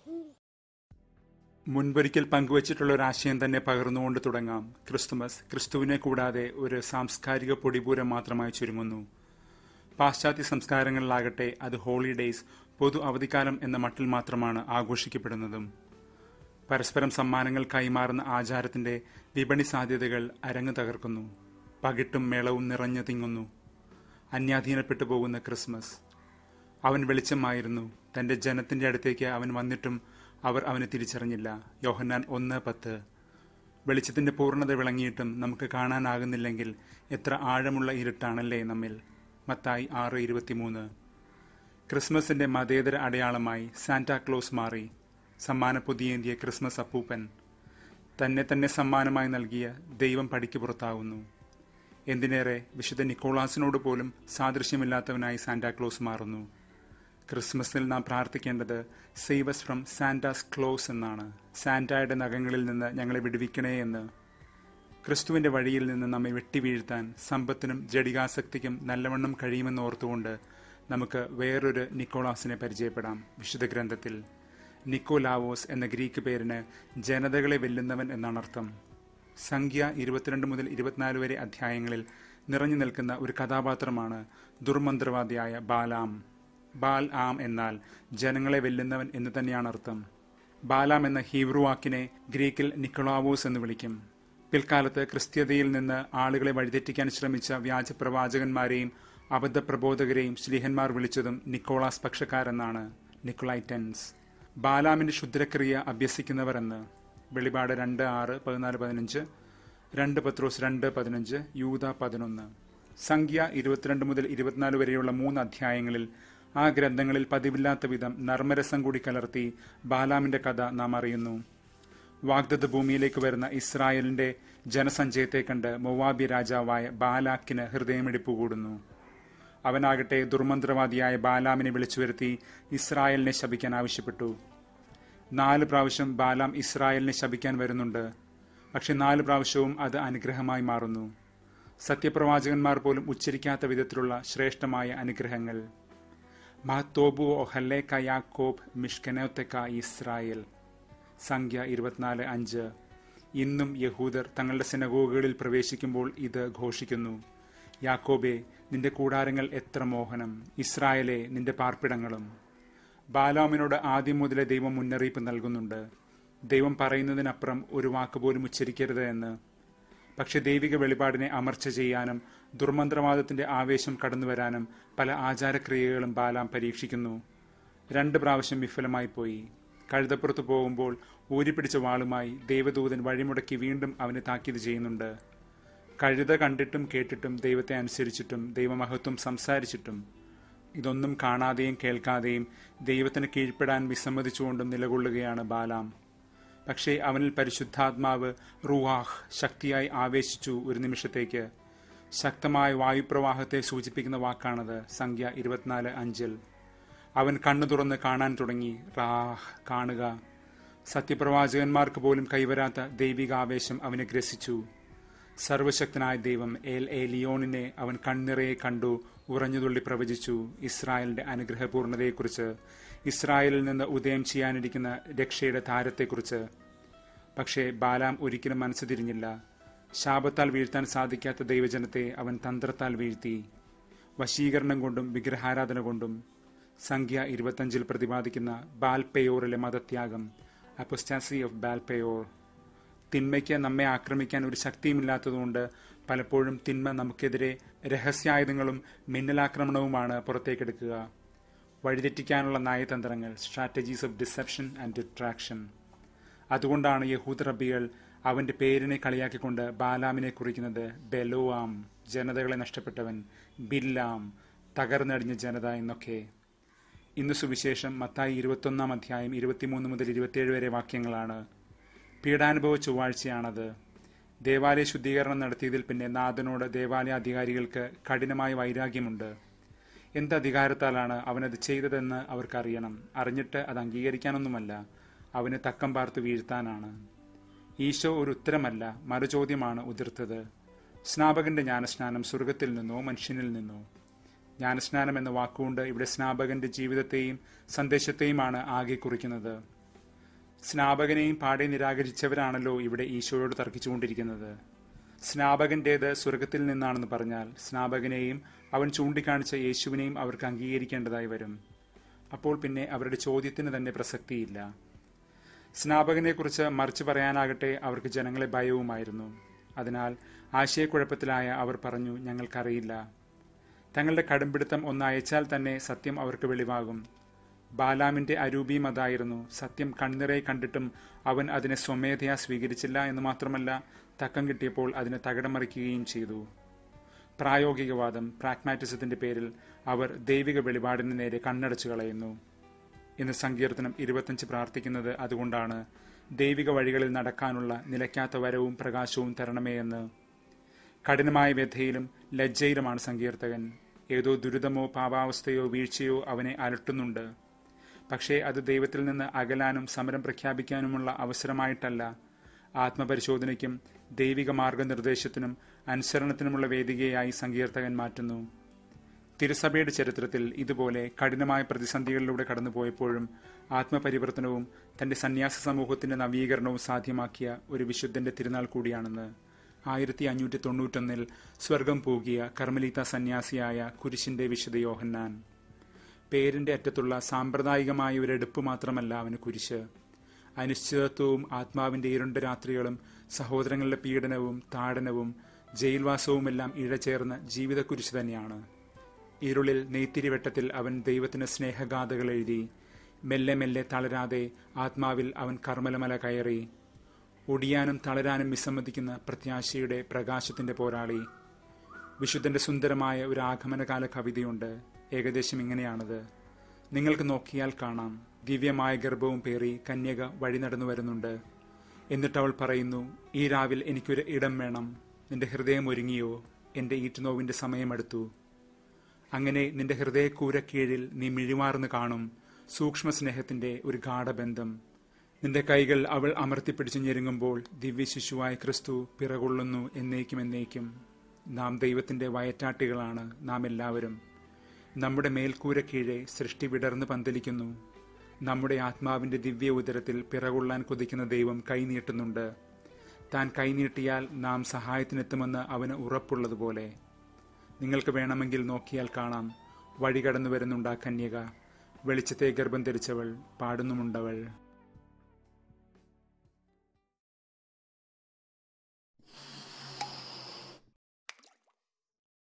മുൻപൊരിക്കൽ പങ്കുവച്ചിട്ടുള്ള ഒരു ആശയം തന്നെ പകർന്നുകൊണ്ട് തുടങ്ങാം ക്രിസ്തുമസ് ക്രിസ്തുവിനെ കൂടാതെ ഒരു സാംസ്കാരിക പൊടിപൂരം മാത്രമായി ചുരുങ്ങുന്നു പാശ്ചാത്യ സംസ്കാരങ്ങളിലാകട്ടെ അത് ഹോളിഡേയ്സ് പൊതു അവധിക്കാലം എന്ന മട്ടിൽ മാത്രമാണ് ആഘോഷിക്കപ്പെടുന്നതും പരസ്പരം സമ്മാനങ്ങൾ കൈമാറുന്ന ആചാരത്തിന്റെ വിപണി സാധ്യതകൾ അരങ്ങു തകർക്കുന്നു പകിട്ടും മേളവും നിറഞ്ഞു തിങ്ങുന്നു അന്യാധീനപ്പെട്ടു പോകുന്ന ക്രിസ്മസ് അവൻ വെളിച്ചമായിരുന്നു തന്റെ ജനത്തിന്റെ അടുത്തേക്ക് അവൻ വന്നിട്ടും അവർ അവനെ തിരിച്ചറിഞ്ഞില്ല യോഹന്നാൻ ഒന്ന് പത്ത് വെളിച്ചത്തിന്റെ പൂർണ്ണത വിളങ്ങിയിട്ടും നമുക്ക് കാണാനാകുന്നില്ലെങ്കിൽ എത്ര ആഴമുള്ള ഇരുട്ടാണല്ലേ നമ്മിൽ മത്തായി ആറ് ഇരുപത്തിമൂന്ന് ക്രിസ്മസിന്റെ മതേതര അടയാളമായി സാന്റാക്ലോസ് മാറി സമ്മാന പൊതിയേന്തിയ ക്രിസ്മസ് അപ്പൂപ്പൻ തന്നെ തന്നെ സമ്മാനമായി നൽകിയ ദൈവം പടിക്ക് പുറത്താവുന്നു എന്തിനേറെ വിശുദ്ധ നിക്കോളാസിനോട് പോലും സാദൃശ്യമില്ലാത്തവനായി സാന്റാക്ലോസ് മാറുന്നു ക്രിസ്മസിൽ നാം പ്രാർത്ഥിക്കേണ്ടത് സേവസ് ഫ്രം സാന്റാസ് ക്ലോസ് എന്നാണ് സാന്റായുടെ നഖങ്ങളിൽ നിന്ന് ഞങ്ങളെ വിടുവിക്കണേ എന്ന് ക്രിസ്തുവിന്റെ വഴിയിൽ നിന്ന് നമ്മെ വെട്ടിവീഴ്ത്താൻ സമ്പത്തിനും ജഡികാസക്തിക്കും നല്ലവണ്ണം കഴിയുമെന്ന് ഓർത്തുകൊണ്ട് നമുക്ക് വേറൊരു നിക്കോളാസിനെ പരിചയപ്പെടാം വിശുദ്ധ ഗ്രന്ഥത്തിൽ നിക്കോലാവോസ് എന്ന ഗ്രീക്ക് പേരിന് ജനതകളെ വെല്ലുന്നവൻ എന്നാണ് അർത്ഥം സംഖ്യ ഇരുപത്തിരണ്ട് മുതൽ ഇരുപത്തിനാല് വരെ അധ്യായങ്ങളിൽ നിറഞ്ഞു നിൽക്കുന്ന ഒരു കഥാപാത്രമാണ് ദുർമന്ത്രവാദിയായ ബാലാം ബാൽ ആം എന്നാൽ ജനങ്ങളെ വെല്ലുന്നവൻ എന്ന് തന്നെയാണ് അർത്ഥം ബാലാം എന്ന ഹീബ്രു വാക്കിനെ ഗ്രീക്കിൽ നിക്കോളാവോസ് എന്ന് വിളിക്കും പിൽക്കാലത്ത് ക്രിസ്ത്യതയിൽ നിന്ന് ആളുകളെ വഴിതെറ്റിക്കാൻ ശ്രമിച്ച വ്യാജ പ്രവാചകന്മാരെയും അബദ്ധപ്രബോധകരെയും ശ്ലീഹന്മാർ വിളിച്ചതും നിക്കോളാസ് പക്ഷക്കാരെന്നാണ് നിക്കോളൈറ്റൻസ് ബാലാമിന്റെ ക്ഷുദ്രക്രിയ അഭ്യസിക്കുന്നവർ എന്ന് വെളിപാട് രണ്ട് ആറ് പതിനാല് പതിനഞ്ച് രണ്ട് പത്രോസ് രണ്ട് പതിനഞ്ച് യൂത പതിനൊന്ന് സംഖ്യ ഇരുപത്തിരണ്ട് മുതൽ ഇരുപത്തിനാല് വരെയുള്ള മൂന്ന് അധ്യായങ്ങളിൽ ആ ഗ്രന്ഥങ്ങളിൽ പതിവില്ലാത്ത വിധം നർമ്മരസം കൂടി കലർത്തി ബാലാമിന്റെ കഥ നാം അറിയുന്നു വാഗ്ദത്ത ഭൂമിയിലേക്ക് വരുന്ന ഇസ്രായേലിന്റെ ജനസഞ്ചയത്തെ കണ്ട് മൊവാബി രാജാവായ ബാലാക്കിന് ഹൃദയമിടിപ്പ് കൂടുന്നു അവനാകട്ടെ ദുർമന്ത്രവാദിയായ ബാലാമിനെ വിളിച്ചു വരുത്തി ഇസ്രായേലിനെ ശപിക്കാൻ ആവശ്യപ്പെട്ടു നാല് പ്രാവശ്യം ബാലാം ഇസ്രായേലിനെ ശപിക്കാൻ വരുന്നുണ്ട് പക്ഷെ നാല് പ്രാവശ്യവും അത് അനുഗ്രഹമായി മാറുന്നു സത്യപ്രവാചകന്മാർ പോലും ഉച്ചരിക്കാത്ത വിധത്തിലുള്ള ശ്രേഷ്ഠമായ അനുഗ്രഹങ്ങൾ മാത്തോബു ഒഹല്ലെ കയാക്കോബ് മിഷ്കനോത്തെക്ക ഇസ്രായേൽ സംഖ്യ ഇരുപത്തിനാല് അഞ്ച് ഇന്നും യഹൂദർ തങ്ങളുടെ സിനഗോഗുകളിൽ പ്രവേശിക്കുമ്പോൾ ഇത് ഘോഷിക്കുന്നു യാക്കോബെ നിന്റെ കൂടാരങ്ങൾ എത്ര മോഹനം ഇസ്രായേലെ നിന്റെ പാർപ്പിടങ്ങളും ബാലാമിനോട് ആദ്യം മുതലേ ദൈവം മുന്നറിയിപ്പ് നൽകുന്നുണ്ട് ദൈവം പറയുന്നതിനപ്പുറം ഒരു വാക്ക് പോലും ഉച്ചരിക്കരുത് എന്ന് പക്ഷെ ദൈവിക വെളിപാടിനെ അമർച്ച ചെയ്യാനും ദുർമന്ത്രവാദത്തിന്റെ ആവേശം കടന്നുവരാനും പല ആചാരക്രിയകളും ബാലാം പരീക്ഷിക്കുന്നു രണ്ട് പ്രാവശ്യം വിഫലമായി പോയി കഴുതപ്പുറത്ത് പോകുമ്പോൾ ഊരിപ്പിടിച്ച വാളുമായി ദേവദൂതൻ വഴിമുടക്കി വീണ്ടും അവനെ താക്കീത് ചെയ്യുന്നുണ്ട് കഴുത കണ്ടിട്ടും കേട്ടിട്ടും ദൈവത്തെ അനുസരിച്ചിട്ടും ദൈവമഹത്വം സംസാരിച്ചിട്ടും ഇതൊന്നും കാണാതെയും കേൾക്കാതെയും ദൈവത്തിന് കീഴ്പ്പെടാൻ വിസമ്മതിച്ചുകൊണ്ടും നിലകൊള്ളുകയാണ് ബാലാം പക്ഷേ അവനിൽ പരിശുദ്ധാത്മാവ് റുവാഹ് ശക്തിയായി ആവേശിച്ചു ഒരു നിമിഷത്തേക്ക് ശക്തമായ വായുപ്രവാഹത്തെ സൂചിപ്പിക്കുന്ന വാക്കാണത് സംഖ്യ ഇരുപത്തിനാല് അഞ്ചിൽ അവൻ കണ്ണു തുറന്ന് കാണാൻ തുടങ്ങി റാഹ് കാണുക സത്യപ്രവാചകന്മാർക്ക് പോലും കൈവരാത്ത ദൈവികാവേശം അവനെ ഗ്രസിച്ചു സർവശക്തനായ ദൈവം എൽ എ ലിയോണിനെ അവൻ കണ്ണിറയെ കണ്ടു ഉറഞ്ഞുതുള്ളി പ്രവചിച്ചു ഇസ്രായേലിന്റെ അനുഗ്രഹപൂർണതയെക്കുറിച്ച് ഇസ്രായേലിൽ നിന്ന് ഉദയം ചെയ്യാനിരിക്കുന്ന രക്ഷയുടെ താരത്തെക്കുറിച്ച് പക്ഷേ ബാലാം ഒരിക്കലും മനസ്സ് തിരിഞ്ഞില്ല ശാപത്താൽ വീഴ്ത്താൻ സാധിക്കാത്ത ദൈവജനത്തെ അവൻ തന്ത്രത്താൽ വീഴ്ത്തി വശീകരണം കൊണ്ടും വിഗ്രഹാരാധന കൊണ്ടും സംഖ്യ ഇരുപത്തഞ്ചിൽ പ്രതിപാദിക്കുന്ന ബാൽപെയോറിലെ മതത്യാഗം അപ്പൊസ്റ്റാസി ഓഫ് ബാൽപെയോർ തിന്മയ്ക്ക് നമ്മെ ആക്രമിക്കാൻ ഒരു ശക്തിയുമില്ലാത്തതുകൊണ്ട് പലപ്പോഴും തിന്മ നമുക്കെതിരെ രഹസ്യായുധങ്ങളും മിന്നലാക്രമണവുമാണ് പുറത്തേക്കെടുക്കുക വഴിതെറ്റിക്കാനുള്ള നയതന്ത്രങ്ങൾ strategies of deception and distraction അതുകൊണ്ടാണ് യഹൂദ റബികൾ അവന്റെ പേരിനെ കളിയാക്കിക്കൊണ്ട് ബാലാമിനെ കുറിക്കുന്നത് ബെലോവാം ജനതകളെ നഷ്ടപ്പെട്ടവൻ ബില്ലാം തകർന്നടിഞ്ഞ ജനത എന്നൊക്കെ ഇന്ന് സുവിശേഷം മത്തായി ഇരുപത്തൊന്നാം അധ്യായം ഇരുപത്തിമൂന്ന് മുതൽ ഇരുപത്തിയേഴ് വരെ വാക്യങ്ങളാണ് പീഡാനുഭവ ചൊവ്വാഴ്ചയാണത് ദേവാലയ ശുദ്ധീകരണം നടത്തിയതിൽ പിന്നെ നാഥനോട് ദേവാലയ അധികാരികൾക്ക് കഠിനമായ വൈരാഗ്യമുണ്ട് എന്ത് അധികാരത്താലാണ് അവനത് ചെയ്തതെന്ന് അവർക്കറിയണം അറിഞ്ഞിട്ട് അത് അംഗീകരിക്കാനൊന്നുമല്ല അവന് തക്കം പാർത്ത് വീഴ്ത്താനാണ് ഈശോ ഒരു ഉത്തരമല്ല മറുചോദ്യമാണ് ഉതിർത്തത് സ്നാപകന്റെ ജ്ഞാനസ്നാനം സ്വർഗത്തിൽ നിന്നോ മനുഷ്യനിൽ നിന്നോ ജ്ഞാനസ്നാനം എന്ന വാക്കുകൊണ്ട് ഇവിടെ സ്നാപകന്റെ ജീവിതത്തെയും സന്ദേശത്തെയുമാണ് ആകെ കുറിക്കുന്നത് സ്നാപകനെയും പാടെ നിരാകരിച്ചവരാണല്ലോ ഇവിടെ ഈശോയോട് തർക്കിച്ചുകൊണ്ടിരിക്കുന്നത് സ്നാപകന്റേത് സ്വർഗത്തിൽ നിന്നാണെന്ന് പറഞ്ഞാൽ സ്നാപകനെയും അവൻ ചൂണ്ടിക്കാണിച്ച യേശുവിനെയും അവർക്ക് അംഗീകരിക്കേണ്ടതായി വരും അപ്പോൾ പിന്നെ അവരുടെ ചോദ്യത്തിന് തന്നെ പ്രസക്തിയില്ല സ്നാപകനെക്കുറിച്ച് മറിച്ച് പറയാനാകട്ടെ അവർക്ക് ജനങ്ങളെ ഭയവുമായിരുന്നു അതിനാൽ ആശയക്കുഴപ്പത്തിലായ അവർ പറഞ്ഞു ഞങ്ങൾക്കറിയില്ല തങ്ങളുടെ കടുംപിടുത്തം ഒന്ന് അയച്ചാൽ തന്നെ സത്യം അവർക്ക് വെളിവാകും ബാലാമിന്റെ അരൂപിയും അതായിരുന്നു സത്യം കണ്ണിറെ കണ്ടിട്ടും അവൻ അതിനെ സ്വമേധയാ സ്വീകരിച്ചില്ല എന്ന് മാത്രമല്ല തക്കം കിട്ടിയപ്പോൾ അതിനെ തകിടം മറിക്കുകയും ചെയ്തു പ്രായോഗികവാദം പ്രാഗ്മാറ്റിസത്തിന്റെ പേരിൽ അവർ ദൈവിക വെളിപാടിന് നേരെ കണ്ണടച്ചു കളയുന്നു ഇന്ന് സങ്കീർത്തനം ഇരുപത്തഞ്ച് പ്രാർത്ഥിക്കുന്നത് അതുകൊണ്ടാണ് ദൈവിക വഴികളിൽ നടക്കാനുള്ള നിലയ്ക്കാത്ത വരവും പ്രകാശവും തരണമേ എന്ന് കഠിനമായ വ്യഥയിലും ലജ്ജയിലുമാണ് സങ്കീർത്തകൻ ഏതോ ദുരിതമോ പാപാവസ്ഥയോ വീഴ്ചയോ അവനെ അലട്ടുന്നുണ്ട് പക്ഷേ അത് ദൈവത്തിൽ നിന്ന് അകലാനും സമരം പ്രഖ്യാപിക്കാനുമുള്ള അവസരമായിട്ടല്ല ആത്മപരിശോധനയ്ക്കും ദൈവിക മാർഗനിർദ്ദേശത്തിനും അനുസരണത്തിനുമുള്ള വേദികയായി സങ്കീർത്തകൻ മാറ്റുന്നു തിരുസഭയുടെ ചരിത്രത്തിൽ ഇതുപോലെ കഠിനമായ പ്രതിസന്ധികളിലൂടെ കടന്നുപോയപ്പോഴും ആത്മപരിവർത്തനവും തന്റെ സന്യാസ സമൂഹത്തിന്റെ നവീകരണവും സാധ്യമാക്കിയ ഒരു വിശുദ്ധന്റെ തിരുനാൾ കൂടിയാണെന്ന് ആയിരത്തി അഞ്ഞൂറ്റി തൊണ്ണൂറ്റൊന്നിൽ സ്വർഗം പൂകിയ കർമ്മലീത്ത സന്യാസിയായ കുരിശിന്റെ വിശുദ്ധ യോഹന്നാൻ പേരിന്റെ അറ്റത്തുള്ള സാമ്പ്രദായികമായ ഒരു എടുപ്പ് മാത്രമല്ല അവന് കുരിശ് അനിശ്ചിതത്വവും ആത്മാവിന്റെ ഇരുണ്ട രാത്രികളും സഹോദരങ്ങളുടെ പീഡനവും താടനവും ജയിൽവാസവുമെല്ലാം ഇഴചേർന്ന ജീവിതക്കുരിശ് തന്നെയാണ് ഇരുളിൽ നെയ്ത്തിരിവെട്ടത്തിൽ അവൻ ദൈവത്തിന് സ്നേഹഗാഥകൾ എഴുതി മെല്ലെ മെല്ലെ തളരാതെ ആത്മാവിൽ അവൻ കർമ്മലമല കയറി ഒടിയാനും തളരാനും വിസമ്മതിക്കുന്ന പ്രത്യാശയുടെ പ്രകാശത്തിന്റെ പോരാളി വിശുദ്ധന്റെ സുന്ദരമായ ഒരു ആഗമനകാല കവിതയുണ്ട് ഏകദേശം ഇങ്ങനെയാണത് നിങ്ങൾക്ക് നോക്കിയാൽ കാണാം ദിവ്യമായ ഗർഭവും പേറി കന്യക വഴി നടന്നു വരുന്നുണ്ട് എന്നിട്ട് അവൾ പറയുന്നു ഈ രാവിൽ എനിക്കൊരു ഇടം വേണം നിന്റെ ഹൃദയം ഒരുങ്ങിയോ എന്റെ ഈറ്റുനോവിന്റെ സമയമെടുത്തു അങ്ങനെ നിന്റെ ഹൃദയക്കൂരക്കീഴിൽ നീ മിഴിമാർന്ന് കാണും സൂക്ഷ്മ സ്നേഹത്തിന്റെ ഒരു ഗാഠബന്ധം നിന്റെ കൈകൾ അവൾ അമർത്തിപ്പിടിച്ചു ഞെരുങ്ങുമ്പോൾ ദിവ്യശിശുവായ ക്രിസ്തു പിറകൊള്ളുന്നു എന്നേക്കും എന്നേക്കും നാം ദൈവത്തിന്റെ വയറ്റാട്ടികളാണ് നാം എല്ലാവരും നമ്മുടെ മേൽക്കൂര കീഴെ സൃഷ്ടി വിടർന്ന് പന്തലിക്കുന്നു നമ്മുടെ ആത്മാവിന്റെ ദിവ്യ ഉദരത്തിൽ പിറകൊള്ളാൻ കൊതിക്കുന്ന ദൈവം കൈനീട്ടുന്നുണ്ട് താൻ കൈനീട്ടിയാൽ നാം സഹായത്തിനെത്തുമെന്ന് അവന് ഉറപ്പുള്ളതുപോലെ നിങ്ങൾക്ക് വേണമെങ്കിൽ നോക്കിയാൽ കാണാം വഴി കടന്നു വരുന്നുണ്ട് ആ കന്യക വെളിച്ചത്തെ ഗർഭം ധരിച്ചവൾ പാടുന്നുമുണ്ടവൾ